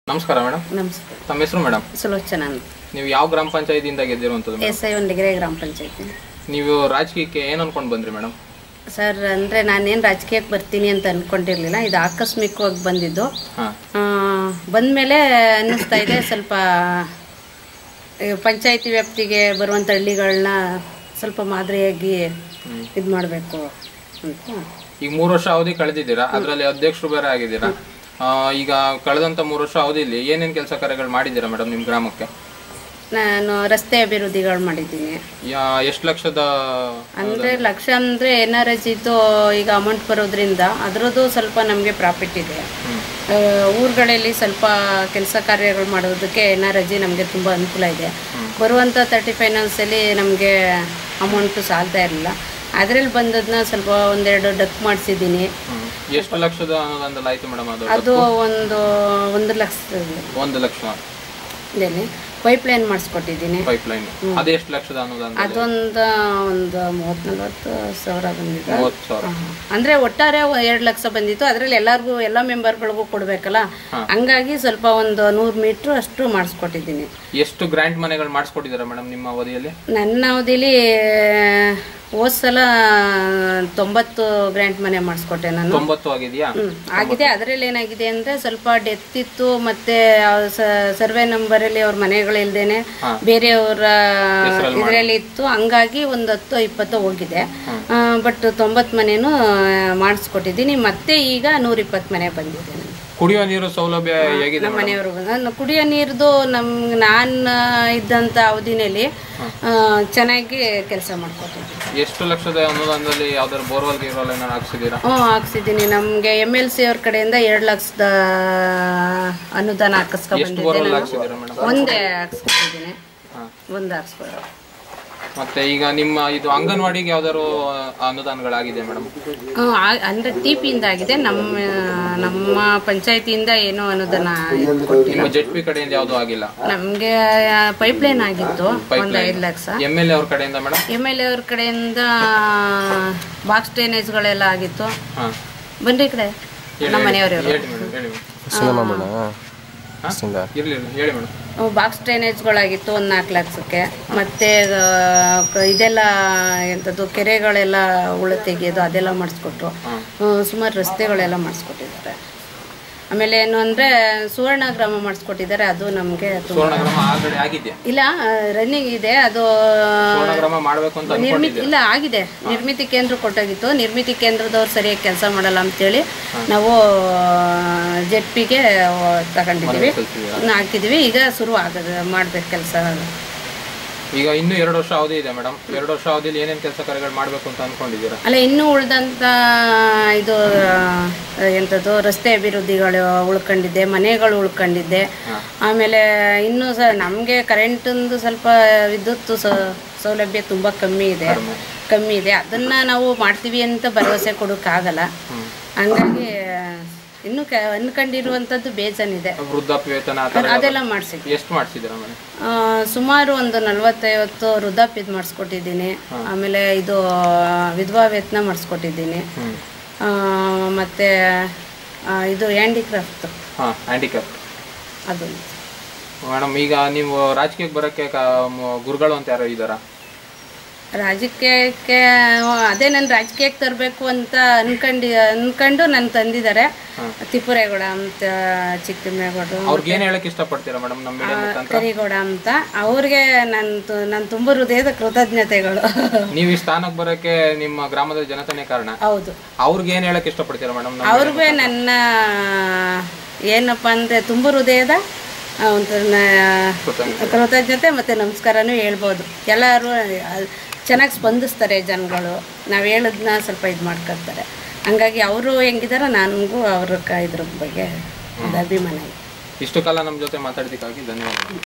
ನಮಸ್ಕಾರ ಮೇಡಮ್ ನಮಸ್ತೆ ತಮ್ಮ ಹೆಸರು ಮೇಡಮ್ ಸುಲೋಚನಾ ಅಂತ ನೀವು ಯಾವ ಗ್ರಾಮ ಪಂಚಾಯತಿಯಿಂದ ಗೆದ್ದಿರುವಂಥದ್ದು ಮೇಡಮ್ ಎಸ್ ಐ ಒಂದಿಗೆರೆ ಗ್ರಾಮ ಪಂಚಾಯತಿ ನೀವು ರಾಜಕೀಯಕ್ಕೆ ಏನು ಅನ್ಕೊಂಡು ಬಂದ್ರಿ ಮೇಡಮ್ ಸರ್ ಅಂದರೆ ನಾನೇನು ರಾಜಕೀಯಕ್ಕೆ ಬರ್ತೀನಿ ಅಂತ ಅಂದ್ಕೊಂಡಿರಲಿಲ್ಲ ಇದು ಆಕಸ್ಮಿಕವಾಗಿ ಬಂದಿದ್ದು ಹಾಂ ಬಂದಮೇಲೆ ಅನ್ನಿಸ್ತಾ ಇದೆ ಸ್ವಲ್ಪ ಈ ಪಂಚಾಯತಿ ವ್ಯಾಪ್ತಿಗೆ ಬರುವಂಥ ಹಳ್ಳಿಗಳನ್ನ ಸ್ವಲ್ಪ ಮಾದರಿಯಾಗಿ ಇದು ಮಾಡಬೇಕು ಅಂತ ಈಗ ಮೂರು ವರ್ಷ ಅವಧಿ ಕಳೆದಿದ್ದೀರಾ ಅದರಲ್ಲಿ ಅಧ್ಯಕ್ಷರು ಬೇರೆ ಆಗಿದ್ದೀರಾ ಆ, ಈಗ ಕಳೆದಂತ ಮೂರು ವರ್ಷ ಅವಧಿಯಲ್ಲಿ ಏನೇನು ಕೆಲಸ ಕಾರ್ಯಗಳು ಮಾಡಿದ್ದೀರಾ ಮೇಡಮ್ ನಿಮ್ಮ ಗ್ರಾಮಕ್ಕೆ ನಾನು ರಸ್ತೆ ಅಭಿವೃದ್ಧಿಗಳು ಮಾಡಿದ್ದೀನಿ ಎಷ್ಟು ಲಕ್ಷದ ಅಂದರೆ ಲಕ್ಷ ಅಂದರೆ ಎನ್ ಆರ್ ಎಸ್ ಇದ್ದು ಈಗ ಅಮೌಂಟ್ ಬರೋದ್ರಿಂದ ಅದರದ್ದು ಸ್ವಲ್ಪ ನಮಗೆ ಪ್ರಾಫಿಟ್ ಇದೆ ಹ್ಮ್. ಆ, ಊರುಗಳಲ್ಲಿ ಸ್ವಲ್ಪ ಕೆಲಸ ಕಾರ್ಯಗಳು ಮಾಡೋದಕ್ಕೆ ಎನ್ ಆರ್ ಎಸ್ ಜಿ ನಮಗೆ ತುಂಬ ಅನುಕೂಲ ಇದೆ ಬರುವಂಥ ತರ್ಟಿ ಫೈನಾನ್ಸಲ್ಲಿ ನಮಗೆ ಅಮೌಂಟು ಸಾಲ್ತಾ ಇರಲಿಲ್ಲ ಅದರಲ್ಲಿ ಬಂದದನ್ನ ಸ್ವಲ್ಪ ಒಂದೆರಡು ಡಕ್ ಮಾಡಿಸಿದ್ದೀನಿ ಹ್ಮ್. ಎಷ್ಟು ಲಕ್ಷದ ಅನ್ನೋದೊಂದಲ್ಲ ಆಯ್ತು ಮೇಡಮ್ ಅದು ಅದು ಒಂದು ಒಂದು ಲಕ್ಷದಲ್ಲಿ ಒಂದು ಲಕ್ಷ ಪೈಪ್ ಲೈನ್ ಮಾಡಿಸ್ಕೊಟ್ಟಿದ್ದೀನಿ ಪೈಪ್ ಲೈನ್ ಅದು ಎಷ್ಟು ಲಕ್ಷದ ಅನ್ನೋದಂತ ಅದೊಂದು ಒಂದು ಮೂವತ್ತು ನಲ್ವತ್ತು ಸಾವಿರ ಬಂದಿದೆ ಮೂವತ್ತು ಸಾವಿರ ಅಂದ್ರೆ ಒಟ್ಟಾರೆ ಎರಡು ಲಕ್ಷ ಬಂದಿತ್ತು ಅದರಲ್ಲಿ ಎಲ್ಲರಿಗೂ ಎಲ್ಲ ಮೆಂಬರ್ಗಳಿಗೂ ಕೊಡಬೇಕಲ್ಲ ಹಂಗಾಗಿ ಸ್ವಲ್ಪ ಒಂದು ನೂರು ಮೀಟ್ರ್ ಅಷ್ಟು ಮಾಡಿಸ್ಕೊಟ್ಟಿದ್ದೀನಿ ಎಷ್ಟು ಗ್ರ್ಯಾಂಟ್ ಮನೆಗಳು ಮಾಡಿಸ್ಕೊಟ್ಟಿದ್ದೀರಾ ಮೇಡಮ್ ನಿಮ್ಮ ಅವಧಿಯಲ್ಲಿ ನನ್ನ ಅವಧಿಲಿ ಹೋದ್ ಸಲ ತೊಂಬತ್ತು ಗ್ರ್ಯಾಂಟ್ ಮನೆ ಮಾಡಿಸ್ಕೊಟ್ಟೆ ನಾನು ತೊಂಬತ್ತು ಆಗಿದೆಯಾ ಹ್ಮ್, ಆಗಿದೆ ಅದರಲ್ಲಿ ಏನಾಗಿದೆ ಅಂದ್ರೆ ಸ್ವಲ್ಪ ಡೆತ್ ಇತ್ತು ಮತ್ತೆ ಸರ್ವೆ ನಂಬರಲ್ಲಿ ಅವ್ರ ಮನೆಗಳಿಲ್ದೇನೆ ಬೇರೆಯವರ ಇದರಲ್ಲಿ ಇತ್ತು ಹಂಗಾಗಿ ಒಂದು ಹತ್ತು ಇಪ್ಪತ್ತು ಹೋಗಿದೆ ಬಟ್ ತೊಂಬತ್ತು ಮನೆನೂ ಮಾಡಿಸ್ಕೊಟ್ಟಿದ್ದೀನಿ ಮತ್ತೆ ಈಗ ನೂರ ಇಪ್ಪತ್ತು ಮನೆ ಬಂದಿದೆ ನನಗೆ. ಕುಡಿಯುವ ನೀರು ಸೌಲಭ್ಯ ಹೇಗಿದೆ ನಮ್ಮ ಮನೆಯವರು ನಾನು ಕುಡಿಯೋ ನೀರ್ದು ನಮ್ಗೆ ನಾನು ಇದ್ದಂಥ ಅವಧಿನಲ್ಲಿ ಆ, ಚೆನ್ನಾಗಿ ಕೆಲಸ ಮಾಡ್ಕೊಟ್ಟಿದ್ದೀನಿ ಎಷ್ಟು ಲಕ್ಷದ ಅನುದಾನದಲ್ಲಿ ಯಾವ್ದಾದ್ರು ಬೋರ್ವೆಲ್ ಗೀರ್ವೆಲ್ ಏನಾರು ಹಾಕ್ಸಿದ್ದೀರಾ ಹ್ಞೂ ಹಾಕ್ಸಿದ್ದೀನಿ ನಮಗೆ ಎಮ್ ಎಲ್ ಸಿ ಅವ್ರ ಕಡೆಯಿಂದ ಎರಡು ಲಕ್ಷದ ಅನುದಾನ ಹಾಕಿಸ್ಕೊ ಎಷ್ಟು ಬಂದಿದ್ದೆ ಬೋರ್ವೆಲ್ ನಾನು ಹಾಕ್ಸಿದ್ದೀರಾ ಮೇಡಮ್ ಒಂದೇ ಹಾಕ್ಸ್ಕೊಟ್ಟಿದ್ದೀನಿ ಹಾ. ಒಂದು ಹಾಕ್ಸ್ಬೋದು ಮತ್ತೆ ಈಗ ನಿಮ್ಮ ಇದು ಅಂಗನವಾಡಿಗೆ ಯಾವ್ದಾದ್ರು ಅನುದಾನಗಳಾಗಿದೆ ಮೇಡಮ್ ಹ್ಞೂ ಆ- ಅಂದ್ರೆ ಟಿ ಪಿಯಿಂದ ಆಗಿದೆ ನಮ್ಮ ನಮ್ಮ ಪಂಚಾಯತಿಯಿಂದ ಏನೋ ಅನುದಾನ ಇದ್ ಕೊಟ್ಟಿಲ್ಲ ನಿಮ್ಮ ಜೆಡ್ ಪಿ ಕಡೆಯಿಂದ ಯಾವ್ದು ಆಗಿಲ್ಲ ನಮಗೆ ಪೈಪ್ ಲೈನ್ ಆಗಿತ್ತು ಒಂದು ಐದು ಲಕ್ಷ ಎಮ್ ಎಲ್ ಎ ಅವ್ರ ಕಡೆಯಿಂದ ಮೇಡಮ್ ಎಮ್ ಎಲ್ ಎ ಅವ್ರ ಕಡೆಯಿಂದ ಬಾಕ್ಸ್ ಡ್ರೈನೇಜ್ಗಳೆಲ್ಲ ಆಗಿತ್ತು ಹಾ ಬನ್ರಿ ಈ ಕಡೆ ನಮ್ಮ ಮನೆಯವರು ಹೇಳಿ ಮೇಡಮ್ ಹೇಳಿ ಮೇಡಮ್ ಇರ್ಲಿ ಇರ್ಲಿ, ಹೇಳಿ ಮೇಡಮ್ ಬಾಕ್ಸ್ ಡ್ರೈನೇಜ್ಗಳಾಗಿತ್ತು ಒಂದು ನಾಲ್ಕು ಲಕ್ಷಕ್ಕೆ ಮತ್ತು ಇದೆಲ್ಲ ಎಂಥದ್ದು ಕೆರೆಗಳೆಲ್ಲ ಉಳ ತೆಗೆಯೋದು ಅದೆಲ್ಲ ಮಾಡಿಸ್ಕೊಟ್ರು ಸುಮಾರು ರಸ್ತೆಗಳೆಲ್ಲ ಮಾಡಿಸ್ಕೊಟ್ಟಿದ್ದಾರೆ ಆಮೇಲೆ ಏನು ಅಂದರೆ ಸುವರ್ಣ ಗ್ರಾಮ ಮಾಡಿಸ್ಕೊಟ್ಟಿದ್ದಾರೆ ಅದು ನಮಗೆ ತುಂಬ ಸುವರ್ಣಗ್ರಾಮ ಆಲ್ರೆಡಿ ಆಗಿದೆ ಇಲ್ಲ ರನ್ನಿಂಗ್ ಇದೆ ಅದು ಸುವರ್ಣಗ್ರಾಮ ಮಾಡ್ಬೇಕು ಅಂತ ನಿರ್ಮಿತಿ ಇಲ್ಲ ಆಗಿದೆ ನಿರ್ಮಿತಿ ಕೇಂದ್ರ ಕೊಟ್ಟಾಗಿತ್ತು ನಿರ್ಮಿತಿ ಕೇಂದ್ರದವ್ರು ಸರಿಯಾಗಿ ಕೆಲಸ ಮಾಡಲ್ಲ ಅಂತೇಳಿ ನಾವು ಜೆಡ್ ಪಿಗೆ ತಗೊಂಡಿದ್ದೀವಿ ಕಲ್ತಿದ್ದೀರಾ ಹಾಕಿದ್ದೀವಿ ಈಗ ಶುರು ಆಗದ ಮಾಡ್ಬೇಕು ಕೆಲಸ ಈಗ ಇನ್ನೂ ಎರಡು ವರ್ಷ ಅವಧಿ ಇದೆ ಮೇಡಮ್ ಎರಡು ವರ್ಷ ಅವಧಿಯಲ್ಲಿ ಏನೇನು ಕೆಲಸ ಕಾರ್ಯಗಳು ಮಾಡ್ಬೇಕು ಅಂತ ಅನ್ಕೊಂಡಿದ್ದೀರಾ ಅಲ್ಲ ಇನ್ನೂ ಉಳ್ದಂಥ ಇದು ಆ, ಎಂಥದ್ದು ರಸ್ತೆ ಅಭಿವೃದ್ಧಿಗಳು ಉಳ್ಕೊಂಡಿದ್ದೆ ಮನೆಗಳು ಉಳ್ಕೊಂಡಿದ್ದೆ ಆಮೇಲೆ ಇನ್ನೂ ಸಹ ನಮಗೆ ಕರೆಂಟಿಂದು ಸ್ವಲ್ಪ ವಿದ್ಯುತ್ ಸ- ಸೌಲಭ್ಯ ತುಂಬ ಕಮ್ಮಿ ಇದೆ ಕಮ್ಮಿ ಇದೆ ಅದನ್ನು ನಾವು ಮಾಡ್ತೀವಿ ಅಂತ ಭರವಸೆ ಕೊಡೋಕ್ಕಾಗಲ್ಲ ಹಂಗಾಗಿ ಇನ್ನೂ ಕ ಅನ್ಕೊಂಡಿರುವಂಥದ್ದು ಬೇಜಾನಿದೆ ವೃದ್ಧಾಪ್ಯ ವೇತನ ಆ ಥರ ಅದೆಲ್ಲ ಮಾಡಿಸಿದ್ವಿ ಎಷ್ಟು ಮಾಡಿಸಿದ್ದೀರಾ ಮೇಡಮ್ ಸುಮಾರು ಒಂದು ನಲವತ್ತೈವತ್ತು ವೃದ್ಧಾಪ್ಯದ ಮಾಡಿಸ್ಕೊಟ್ಟಿದ್ದೀನಿ ಆಮೇಲೆ ಇದು ವಿಧವಾ ವೇತನ ಮಾಡಿಸ್ಕೊಟ್ಟಿದ್ದೀನಿ ಹ್ಮ್ ಆ, ಮತ್ತೆ ಆ, ಇದು ಹ್ಯಾಂಡಿಕ್ರಾಫ್ಟ್ ಹಾಂ ಹ್ಯಾಂಡಿಕ್ಯಾಪ್ ಅದು ಮೇಡಮ್ ಈಗ ನೀವು ರಾಜಕೀಯಕ್ಕೆ ಬರೋಕ್ಕೆ ಕ- ಮ- ಗುರುಗಳು ಅಂತ ಯಾರೋ ಇದ್ದಾರಾ ರಾಜಕೀಯಕ್ಕೆ ಅದೇ ನಾನು ರಾಜಕೀಯಕ್ಕೆ ತರಬೇಕು ಅಂತ ಅನ್ಕೊಂಡು ಅನ್ಕೊಂಡು ನಾನು ತಂದಿದ್ದಾರೆ ತಿಪ್ಪುರೇಗೌಡ ಅಂತ ಚಿಕ್ಕತಿಮ್ಮೇಗೌಡರು ಅವ್ರಿಗೆ ಏನು ಹೇಳಕ್ ಇಷ್ಟಪಡ್ತೀರಾ ಮೇಡಮ್ ನಮ್ಮ ಮೀಡಿಯಾ ಮುಖಾಂತರ ಕರಿಗೌಡ ಅಂತ ಅವ್ರಿಗೆ ನನ್ನ ನನ್ನ ತುಂಬ ಹೃದಯದ ಕೃತಜ್ಞತೆಗಳು ನೀವು ಈ ಸ್ಥಾನಕ್ಕೆ ಬರೋಕ್ಕೆ ನಿಮ್ಮ ಗ್ರಾಮದ ಜನತೆನೇ ಕಾರಣ ಹೌದು ಅವ್ರಿಗೆ ಏನು ಹೇಳಕ್ ಇಷ್ಟಪಡ್ತೀರಾ ಮೇಡಮ್ ಅವ್ರಿಗೂ ನನ್ನ ಏನಪ್ಪ ಅಂದರೆ ತುಂಬ ಹೃದಯದ ಆ, ಒಂದು ನ- ಕೃತಜ್ಞತೆ ಮತ್ತು ನಮಸ್ಕಾರನೂ ಹೇಳ್ಬೋದು ಎಲ್ಲರೂ ಚೆನ್ನಾಗಿ ಸ್ಪಂದಿಸ್ತಾರೆ ಜನಗಳು ನಾವು ಹೇಳೋದನ್ನ ಸ್ವಲ್ಪ ಇದು ಮಾಡ್ಕೊತಾರೆ ಹಂಗಾಗಿ ಅವರು ಹೆಂಗಿದಾರೋ ನನಗೂ ಅವ್ರ ಕ- ಇದ್ರ ಬಗ್ಗೆ ಒಂದು ಅಭಿಮಾನ ಇದೆ ಇಷ್ಟು ಕಾಲ ನಮ್ಮ ಜೊತೆ ಮಾತಾಡಿದ್ದಕ್ಕಾಗಿ ಧನ್ಯವಾದ